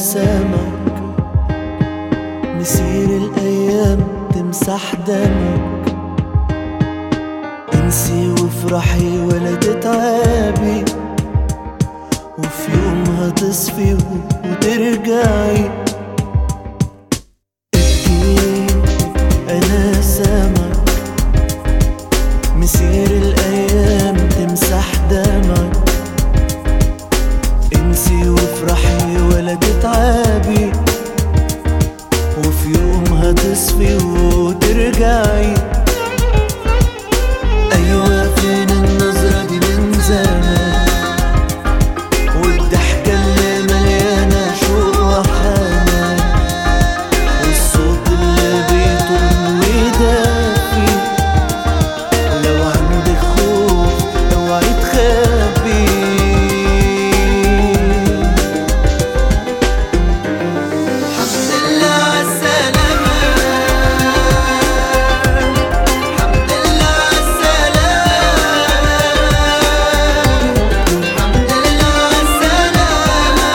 سامعك مسير الأيام تمسح دمك انسي وافرحي ولا تتعبي وفي يوم هتصفي وترجعي ابكي أنا سامعك مسير الأيام تمسح دمك انسي وافرحي ولا تتعبي وفي يوم هتصفي وترجعي أيوة فين النظرة دي من زمان والضحكة اللي مليانة شوق وحنان والصوت اللي بيطل ويدافي لو عندك خوف اوعي تخبي الحمد لله عالسلامة الحمد لله عالسلامة الحمد لله عالسلامة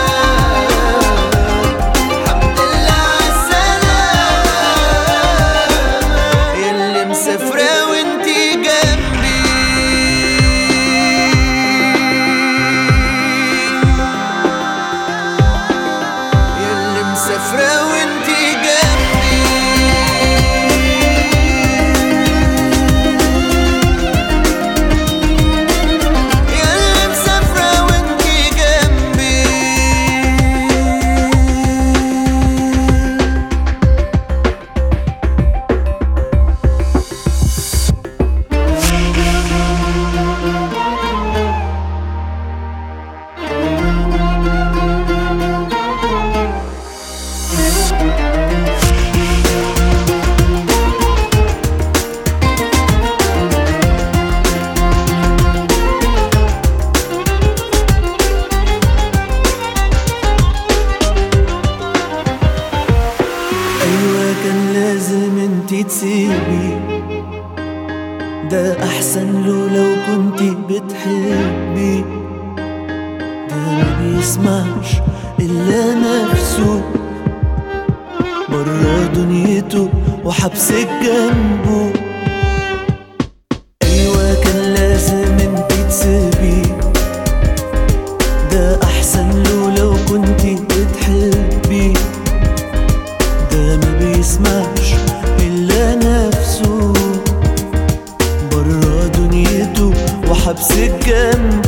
الحمد لله عالسلامة يلي مسافرة وانتي جنبي يلي مسافرة وانتي جنبي يلي مسافرة وانتي جنبي أيوة كان لازم انتي تسيبي ده أحسن له لو كنتي بتحبي ده ما بيسمعش إلا نفسه برا دنيته وحبسك جنبه أيوة كان لازم انتي تسيبي ده أحسن له لو كنتي بتحبي ده ما بيسمعش إلا نفسه برا دنيته وحبسك جنبه